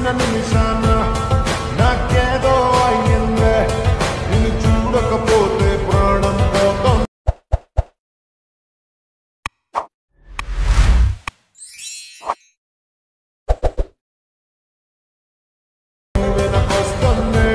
చూసిన నిమిషాన నాకేదో అయ్యిందే నిన్ను చూడకపోతే ప్రాణం పోతుంది వెనకొస్తుంది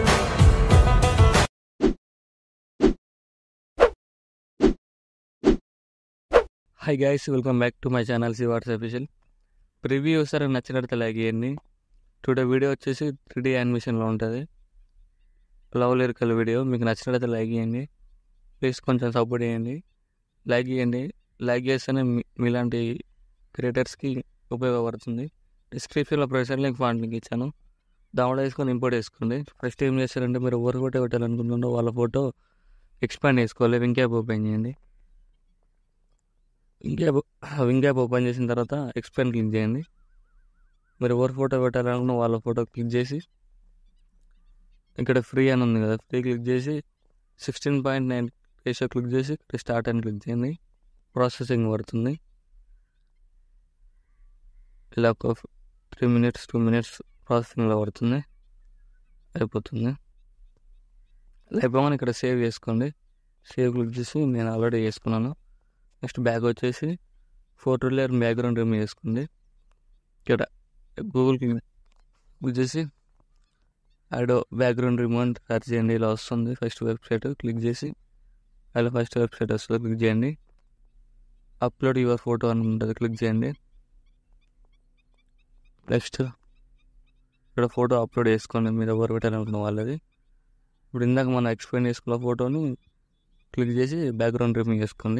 hi guys welcome back to my channel see what's official preview సరే నచ్చినట్టు లైక్ చేయండి టుడే వీడియో వచ్చేసి త్రీ డీ యానిమేషన్లో ఉంటుంది లవ్ లిరికల్ వీడియో మీకు నచ్చినట్లయితే లైక్ చేయండి ప్లీజ్ కొంచెం సపోర్ట్ చేయండి లైక్ చేయండి లైక్ చేస్తేనే మీ- మీలాంటి క్రియేటర్స్కి ఉపయోగపడుతుంది డిస్క్రిప్షన్లో ప్రొఫెసర్ లింక్ ఫాంట్ లింక్ ఇచ్చాను డౌన్లోడ్ చేసుకొని ఇంపోర్ట్ చేసుకోండి ఫస్ట్ ఏం చేస్తారంటే మీరు ఎవరు ఫోటో పెట్టాలనుకుంటున్నారో వాళ్ళ ఫోటో ఎక్స్పాండ్ చేసుకోవాలి వింక్ యాప్ ఓపెన్ చేయండి wink app wink app open చేసిన తర్వాత ఎక్స్పాండ్ క్లిక్ చేయండి మీరు ఎవరు ఫోటో పెట్టాలనుకున్న వాళ్ళ ఫోటో క్లిక్ చేసి ఇక్కడ ఫ్రీ అని ఉంది కదా ఫ్రీ క్లిక్ చేసి sixteen point nine ratio click చేసి స్టార్ట్ అని క్లిక్ చేయండి ప్రాసెసింగ్ పడుతుంది ఇలా ఒక త్రీ మినిట్స్ టూ మినిట్స్ ప్రాసెసింగ్లో పడుతుంది అయిపోతుంది అయిపోగానే ఇక్కడ సేవ్ చేసుకోండి సేవ్ క్లిక్ చేసి నేను ఆల్రెడీ చేసుకున్నాను నెక్స్ట్ బ్యాక్ వచ్చేసి ఫోటో లేయర్ బ్యాక్గ్రౌండ్ రిమూవ్ చేసుకోండి ఇక్కడ గూగుల్ క్లిక్ చేసి ఆడో బ్యాక్గ్రౌండ్ రిమూవ్ అని సెర్చ్ చేయండి ఇలా వస్తుంది ఫస్ట్ వెబ్సైట్ క్లిక్ చేసి అలా ఫస్ట్ వెబ్సైట్ వస్తుంది క్లిక్ చేయండి అప్లోడ్ యువర్ ఫోటో అని ఉంటుంది క్లిక్ చేయండి నెక్స్ట్ ఇక్కడ ఫోటో అప్లోడ్ చేసుకోండి మీరు ఎవరు పెట్టాలనుకున్న వాళ్ళది ఇప్పుడు ఇందాక మనం ఎక్స్ప్లెయిన్ చేసుకున్న ఫోటోని క్లిక్ చేసి బ్యాక్గ్రౌండ్ రిమూవ్ చేసుకోండి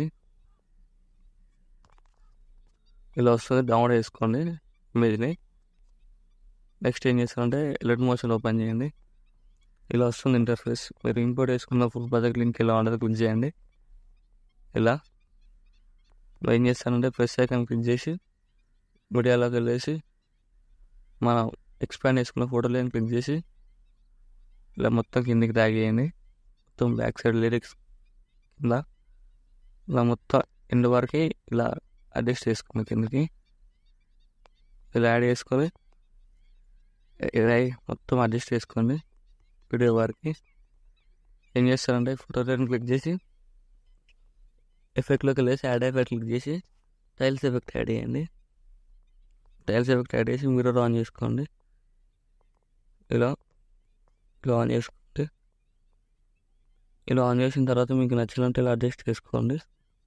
ఇలా వస్తుంది డౌన్లోడ్ చేసుకోండి ఇమేజ్ని నెక్స్ట్ ఏం చేస్తారంటే ఎలర్ట్ మోషన్ ఓపెన్ చేయండి ఇలా వస్తుంది ఇంటర్ఫేస్ మీరు ఇంపోర్ట్ చేసుకున్న ఫుల్ ప్రాజెక్ట్ లింక్ ఇలా ఉండదు క్లిక్ చేయండి ఇలా మీరు ఏం చేస్తారంటే ప్రెస్ ఐకాన్ క్లిక్ చేసి మీడియాలోకి వెళ్ళేసి మనం ఎక్స్పాండ్ చేసుకున్న ఫోటోలో క్లిక్ చేసి ఇలా మొత్తం కిందికి ట్యాగ్ చేయండి మొత్తం బ్యాక్ సైడ్ లిరిక్స్ కింద ఇలా మొత్తం ఎండ్ వరకు ఇలా అడ్జస్ట్ చేసుకోండి కిందకి ఇలా యాడ్ చేసుకొని ఇలా మొత్తం అడ్జస్ట్ చేసుకోండి వీడియో వరకు ఏం చేస్తారంటే ఫోటోలను క్లిక్ చేసి ఎఫెక్ట్లోకి వెళ్ళేసి యాడ్ ఎఫెక్ట్ క్లిక్ చేసి టైల్స్ ఎఫెక్ట్ యాడ్ చేయండి టైల్స్ ఎఫెక్ట్ యాడ్ చేసి మిర్రర్ ఆన్ చేసుకోండి ఇలా ఇలా ఆన్ చేసుకోండి ఇలా ఆన్ చేసిన తర్వాత మీకు నచ్చినట్టు ఇలా అడ్జస్ట్ చేసుకోండి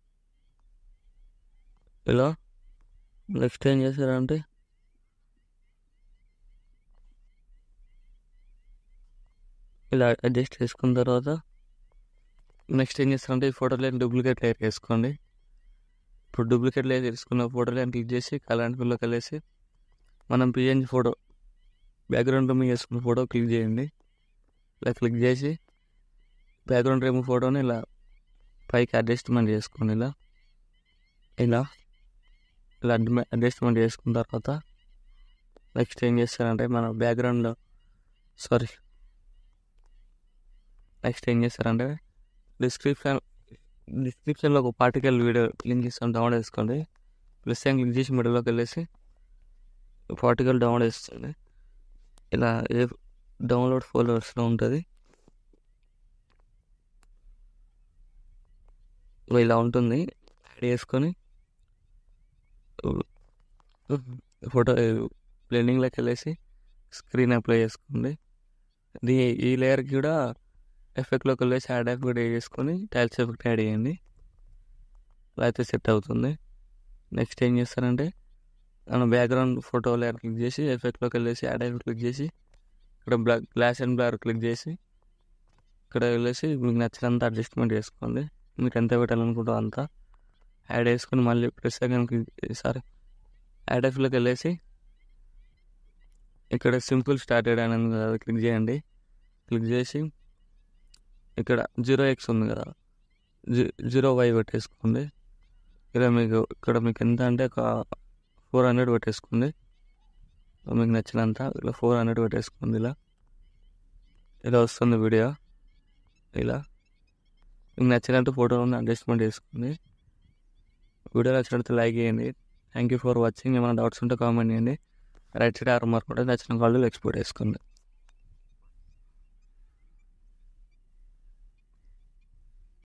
ఇలా నెక్స్ట్ ఏం చేస్తారంటే ఇలా అడ్జస్ట్ చేసుకున్న తర్వాత నెక్స్ట్ ఏం చేస్తారంటే ఈ ఫోటోలో డూప్లికేట్ లేయర్ వేసుకోండి ఇప్పుడు డూప్లికేట్ లేయర్ తీసుకున్న ఫోటోలో క్లిక్ చేసి కలర్ పిల్లోకి వెళ్ళేసి మనం పిఎన్జి ఫోటో బ్యాక్గ్రౌండ్ రిమూవ్ చేసుకున్న ఫోటో క్లిక్ చేయండి ఇలా క్లిక్ చేసి బ్యాక్గ్రౌండ్ రిమూవ్ ఫోటోని ఇలా పైకి అడ్జస్ట్మెంట్ చేసుకోండి ఇలా ఇలా ఇలా అడ్జస్ట్మెంట్ చేసుకున్న తర్వాత నెక్స్ట్ ఏం చేస్తారంటే మన బ్యాక్గ్రౌండ్లో సారీ నెక్స్ట్ ఏం చేస్తారంటే డిస్క్రిప్షన్ డిస్క్రిప్షన్లో ఒక పార్టికల్ వీడియో లింక్ ఇస్తాను డౌన్లోడ్ చేసుకోండి ప్లస్ ఏం క్లిక్ చేసి మిడిల్లోకి వెళ్ళేసి పార్టికల్ డౌన్లోడ్ చేస్తుంది ఇలా ఏ డౌన్లోడ్ ఫోల్డర్స్లో ఉంటుంది ఇలా ఉంటుంది యాడ్ చేసుకొని ఫోటో బ్లెండింగ్లోకి వెళ్ళేసి స్క్రీన్ అప్లై చేసుకోండి ఇది ఈ లేయర్కి కూడా ఎఫెక్ట్లోకి వెళ్ళేసి యాడ్ ఎఫెక్ట్ చేసుకొని టైల్స్ ఎఫెక్ట్ యాడ్ చేయండి అలా అయితే సెట్ అవుతుంది నెక్స్ట్ ఏం చేస్తారంటే మనం బ్యాక్గ్రౌండ్ ఫోటో లేయర్ క్లిక్ చేసి ఎఫెక్ట్లోకి వెళ్ళేసి యాడ్ ఎఫెక్ట్ క్లిక్ చేసి ఇక్కడ black glass and blur click చేసి ఇక్కడ వెళ్ళేసి మీకు నచ్చినంత అడ్జస్ట్మెంట్ చేసుకోండి మీకు ఎంత పెట్టాలనుకుంటో అంత యాడ్ చేసుకొని మళ్ళీ press second click sorry add ఎఫ్లోకి వెళ్ళేసి ఇక్కడ సింపుల్ స్టార్టెడ్ అని ఉంది కదా క్లిక్ చేయండి క్లిక్ చేసి ఇక్కడ జీరో ఎక్స్ ఉంది కదా జీ జీరో వై పెట్టేసుకోండి ఇక్కడ మీకు ఇక్కడ మీకు ఎంత అంటే ఒక ఫోర్ హండ్రెడ్ పెట్టేసుకోండి మీకు నచ్చినంత ఇలా ఫోర్ హండ్రెడ్ పెట్టేసుకోండి ఇలా ఇలా వస్తుంది వీడియో ఇలా మీకు నచ్చినట్టు ఫోటోలను అడ్జస్ట్మెంట్ చేసుకోండి వీడియో నచ్చినట్టు లైక్ చేయండి థ్యాంక్ యూ ఫర్ వాచింగ్ ఏమైనా డౌట్స్ ఉంటే కామెంట్ చేయండి రైట్ సైడ్ ఆర్ మార్క్ ఉంటుంది నచ్చిన కాలేజీలో ఎక్స్పోర్ట్ చేసుకోండి